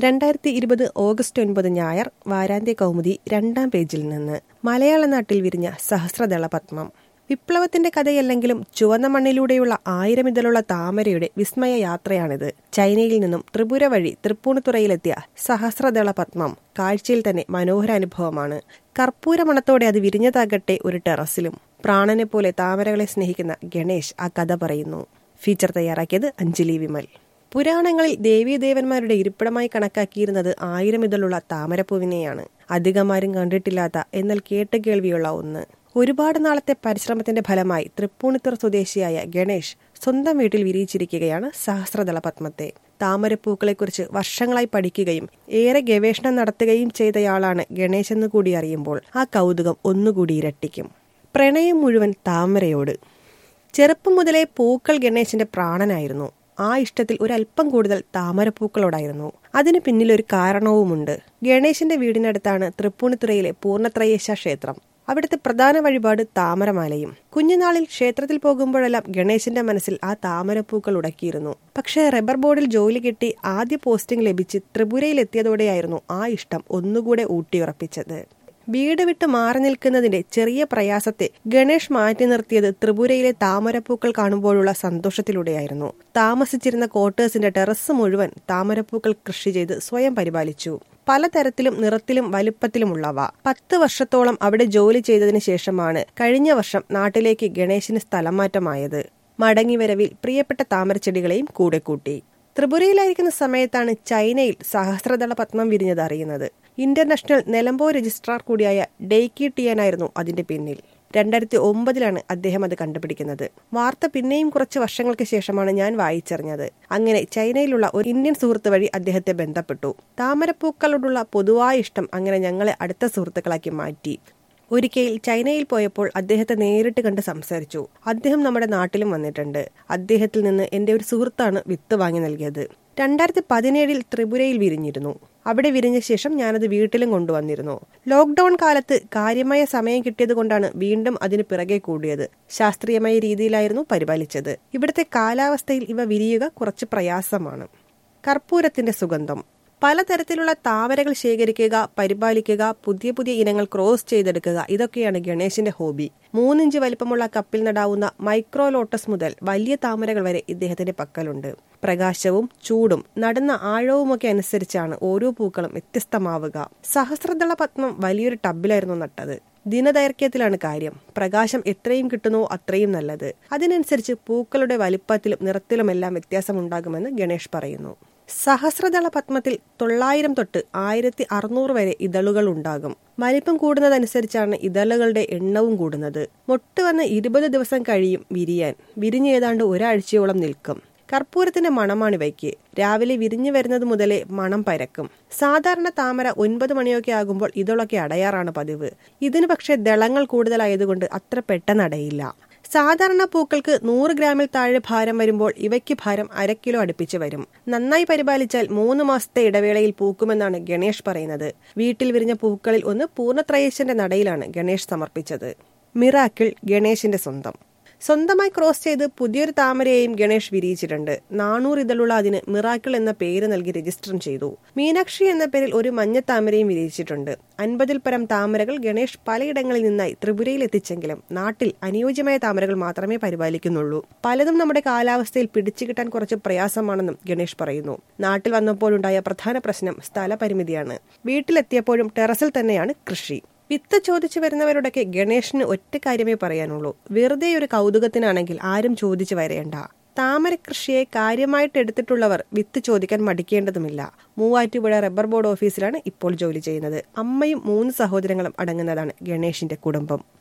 രണ്ടായിരത്തി ഇരുപത് ഓഗസ്റ്റ് ഒൻപത് ഞായർ വാരാന്ത്യ കൗമുദി രണ്ടാം പേജിൽ നിന്ന് മലയാള നാട്ടിൽ വിരിഞ്ഞ സഹസ്രദള പത്മം വിപ്ലവത്തിന്റെ കഥയല്ലെങ്കിലും ചുവന്ന മണ്ണിലൂടെയുള്ള ആയിരം ഇതളുള്ള താമരയുടെ വിസ്മയ യാത്രയാണിത് ചൈനയിൽ നിന്നും ത്രിപുര വഴി തൃപ്പൂണിത്തുറയിലെത്തിയ സഹസ്രദള പത്മം കാഴ്ചയിൽ തന്നെ മനോഹര അനുഭവമാണ് കർപ്പൂര മണത്തോടെ അത് വിരിഞ്ഞതാകട്ടെ ഒരു ടെറസിലും പ്രാണനെ പോലെ താമരകളെ സ്നേഹിക്കുന്ന ഗണേഷ് ആ കഥ പറയുന്നു ഫീച്ചർ തയ്യാറാക്കിയത് അഞ്ജലി വിമൽ പുരാണങ്ങളിൽ ദേവീദേവന്മാരുടെ ഇരിപ്പിടമായി കണക്കാക്കിയിരുന്നത് ആയിരം ഇതളുള്ള താമരപ്പൂവിനെയാണ് അധികമാരും കണ്ടിട്ടില്ലാത്ത എന്നാൽ കേട്ട് കേൾവിയുള്ള ഒന്ന് ഒരുപാട് നാളത്തെ പരിശ്രമത്തിന്റെ ഫലമായി തൃപ്പൂണിത്തുറ സ്വദേശിയായ ഗണേഷ് സ്വന്തം വീട്ടിൽ വിരിയിച്ചിരിക്കുകയാണ് സഹസ്രദള പത്മത്തെ താമരപ്പൂക്കളെക്കുറിച്ച് വർഷങ്ങളായി പഠിക്കുകയും ഏറെ ഗവേഷണം നടത്തുകയും ചെയ്തയാളാണ് ഗണേശ് എന്ന് കൂടി അറിയുമ്പോൾ ആ കൗതുകം ഒന്നുകൂടി ഇരട്ടിക്കും പ്രണയം മുഴുവൻ താമരയോട് ചെറുപ്പം മുതലേ പൂക്കൾ ഗണേശന്റെ പ്രാണനായിരുന്നു ആ ഇഷ്ടത്തിൽ ഒരല്പം കൂടുതൽ താമരപ്പൂക്കളോടായിരുന്നു അതിന് പിന്നിൽ ഒരു കാരണവുമുണ്ട് ഗണേശന്റെ വീടിനടുത്താണ് തൃപ്പൂണിത്തുറയിലെ പൂർണ്ണത്രയേശ ക്ഷേത്രം അവിടുത്തെ പ്രധാന വഴിപാട് താമരമാലയും കുഞ്ഞുനാളിൽ ക്ഷേത്രത്തിൽ പോകുമ്പോഴെല്ലാം ഗണേശന്റെ മനസ്സിൽ ആ താമരപ്പൂക്കൾ ഉടക്കിയിരുന്നു പക്ഷേ റബ്ബർ ബോർഡിൽ ജോലി കിട്ടി ആദ്യ പോസ്റ്റിംഗ് ലഭിച്ച് ത്രിപുരയിലെത്തിയതോടെയായിരുന്നു ആ ഇഷ്ടം ഒന്നുകൂടെ ഊട്ടിയുറപ്പിച്ചത് വീട് വിട്ട് മാറി നിൽക്കുന്നതിന്റെ ചെറിയ പ്രയാസത്തെ ഗണേഷ് മാറ്റി നിർത്തിയത് ത്രിപുരയിലെ താമരപ്പൂക്കൾ കാണുമ്പോഴുള്ള സന്തോഷത്തിലൂടെയായിരുന്നു താമസിച്ചിരുന്ന ക്വാർട്ടേഴ്സിന്റെ ടെറസ് മുഴുവൻ താമരപ്പൂക്കൾ കൃഷി ചെയ്ത് സ്വയം പരിപാലിച്ചു പലതരത്തിലും നിറത്തിലും വലുപ്പത്തിലുമുള്ളവ പത്ത് വർഷത്തോളം അവിടെ ജോലി ചെയ്തതിനു ശേഷമാണ് കഴിഞ്ഞ വർഷം നാട്ടിലേക്ക് ഗണേശിന് സ്ഥലം മാറ്റമായത് മടങ്ങിവരവിൽ പ്രിയപ്പെട്ട താമരച്ചെടികളെയും കൂടെ കൂട്ടി ത്രിപുരയിലായിരിക്കുന്ന സമയത്താണ് ചൈനയിൽ സഹസ്രദള പത്മം വിരിഞ്ഞത് അറിയുന്നത് ഇന്റർനാഷണൽ നിലമ്പോ രജിസ്ട്രാർ കൂടിയായ ഡെയ്ക്കി ടിയനായിരുന്നു അതിന്റെ പിന്നിൽ രണ്ടായിരത്തി ഒമ്പതിലാണ് അദ്ദേഹം അത് കണ്ടുപിടിക്കുന്നത് വാർത്ത പിന്നെയും കുറച്ച് വർഷങ്ങൾക്ക് ശേഷമാണ് ഞാൻ വായിച്ചറിഞ്ഞത് അങ്ങനെ ചൈനയിലുള്ള ഒരു ഇന്ത്യൻ സുഹൃത്ത് വഴി അദ്ദേഹത്തെ ബന്ധപ്പെട്ടു താമരപ്പൂക്കളോടുള്ള പൊതുവായ ഇഷ്ടം അങ്ങനെ ഞങ്ങളെ അടുത്ത സുഹൃത്തുക്കളാക്കി മാറ്റി ഒരിക്കൽ ചൈനയിൽ പോയപ്പോൾ അദ്ദേഹത്തെ നേരിട്ട് കണ്ട് സംസാരിച്ചു അദ്ദേഹം നമ്മുടെ നാട്ടിലും വന്നിട്ടുണ്ട് അദ്ദേഹത്തിൽ നിന്ന് എന്റെ ഒരു സുഹൃത്താണ് വിത്ത് വാങ്ങി നൽകിയത് രണ്ടായിരത്തി പതിനേഴിൽ ത്രിപുരയിൽ വിരിഞ്ഞിരുന്നു അവിടെ വിരിഞ്ഞ ശേഷം ഞാനത് വീട്ടിലും കൊണ്ടുവന്നിരുന്നു ലോക്ക്ഡൌൺ കാലത്ത് കാര്യമായ സമയം കിട്ടിയത് കൊണ്ടാണ് വീണ്ടും അതിന് പിറകെ കൂടിയത് ശാസ്ത്രീയമായ രീതിയിലായിരുന്നു പരിപാലിച്ചത് ഇവിടുത്തെ കാലാവസ്ഥയിൽ ഇവ വിരിയുക കുറച്ച് പ്രയാസമാണ് കർപ്പൂരത്തിന്റെ സുഗന്ധം പലതരത്തിലുള്ള താമരകൾ ശേഖരിക്കുക പരിപാലിക്കുക പുതിയ പുതിയ ഇനങ്ങൾ ക്രോസ് ചെയ്തെടുക്കുക ഇതൊക്കെയാണ് ഗണേശിന്റെ ഹോബി മൂന്നിഞ്ച് വലിപ്പമുള്ള കപ്പിൽ നടാവുന്ന മൈക്രോ ലോട്ടസ് മുതൽ വലിയ താമരകൾ വരെ ഇദ്ദേഹത്തിന്റെ പക്കലുണ്ട് പ്രകാശവും ചൂടും നടുന്ന ആഴവുമൊക്കെ അനുസരിച്ചാണ് ഓരോ പൂക്കളും വ്യത്യസ്തമാവുക സഹസ്രദള പത്മം വലിയൊരു ടബിലായിരുന്നു നട്ടത് ദിനദൈർഘ്യത്തിലാണ് കാര്യം പ്രകാശം എത്രയും കിട്ടുന്നോ അത്രയും നല്ലത് അതിനനുസരിച്ച് പൂക്കളുടെ വലിപ്പത്തിലും നിറത്തിലുമെല്ലാം വ്യത്യാസമുണ്ടാകുമെന്ന് ഗണേഷ് പറയുന്നു സഹസ്രദള പത്മത്തിൽ തൊള്ളായിരം തൊട്ട് ആയിരത്തി അറുന്നൂറ് വരെ ഇതളുകൾ ഉണ്ടാകും വലിപ്പം കൂടുന്നതനുസരിച്ചാണ് ഇതളുകളുടെ എണ്ണവും കൂടുന്നത് മൊട്ട് വന്ന് ഇരുപത് ദിവസം കഴിയും വിരിയാൻ വിരിഞ്ഞ് ഏതാണ്ട് ഒരാഴ്ചയോളം നിൽക്കും കർപ്പൂരത്തിന്റെ മണമാണ് ഇവയ്ക്ക് രാവിലെ വിരിഞ്ഞു വരുന്നത് മുതലേ മണം പരക്കും സാധാരണ താമര ഒൻപത് മണിയൊക്കെ ആകുമ്പോൾ ഇതളൊക്കെ അടയാറാണ് പതിവ് ഇതിന് പക്ഷേ ദളങ്ങൾ കൂടുതലായതുകൊണ്ട് അത്ര പെട്ടെന്ന് അടയില്ല സാധാരണ പൂക്കൾക്ക് നൂറ് ഗ്രാമിൽ താഴെ ഭാരം വരുമ്പോൾ ഇവയ്ക്ക് ഭാരം അര കിലോ അടുപ്പിച്ച് വരും നന്നായി പരിപാലിച്ചാൽ മൂന്ന് മാസത്തെ ഇടവേളയിൽ പൂക്കുമെന്നാണ് ഗണേഷ് പറയുന്നത് വീട്ടിൽ വിരിഞ്ഞ പൂക്കളിൽ ഒന്ന് പൂർണ്ണത്രയേശന്റെ നടയിലാണ് ഗണേഷ് സമർപ്പിച്ചത് മിറാക്കിൾ ഗണേഷിന്റെ സ്വന്തം സ്വന്തമായി ക്രോസ് ചെയ്ത് പുതിയൊരു താമരയെയും ഗണേഷ് വിരിയിച്ചിട്ടുണ്ട് നാനൂറ് ഇതളുള്ള അതിന് മിറാക്കിൾ എന്ന പേര് നൽകി രജിസ്റ്ററും ചെയ്തു മീനാക്ഷി എന്ന പേരിൽ ഒരു മഞ്ഞ താമരയും വിരിയിച്ചിട്ടുണ്ട് അൻപതിൽ പരം താമരകൾ ഗണേഷ് പലയിടങ്ങളിൽ നിന്നായി ത്രിപുരയിൽ എത്തിച്ചെങ്കിലും നാട്ടിൽ അനുയോജ്യമായ താമരകൾ മാത്രമേ പരിപാലിക്കുന്നുള്ളൂ പലതും നമ്മുടെ കാലാവസ്ഥയിൽ പിടിച്ചു കിട്ടാൻ കുറച്ച് പ്രയാസമാണെന്നും ഗണേഷ് പറയുന്നു നാട്ടിൽ വന്നപ്പോഴുണ്ടായ പ്രധാന പ്രശ്നം സ്ഥലപരിമിതിയാണ് വീട്ടിലെത്തിയപ്പോഴും ടെറസിൽ തന്നെയാണ് കൃഷി വിത്ത് ചോദിച്ചു വരുന്നവരോടൊക്കെ ഗണേഷിന് ഒറ്റ കാര്യമേ പറയാനുള്ളൂ വെറുതെ ഒരു കൗതുകത്തിനാണെങ്കിൽ ആരും ചോദിച്ചു വരേണ്ട താമര കൃഷിയെ കാര്യമായിട്ട് എടുത്തിട്ടുള്ളവർ വിത്ത് ചോദിക്കാൻ മടിക്കേണ്ടതുമില്ല മൂവാറ്റുപുഴ റബ്ബർ ബോർഡ് ഓഫീസിലാണ് ഇപ്പോൾ ജോലി ചെയ്യുന്നത് അമ്മയും മൂന്ന് സഹോദരങ്ങളും അടങ്ങുന്നതാണ് ഗണേഷിന്റെ കുടുംബം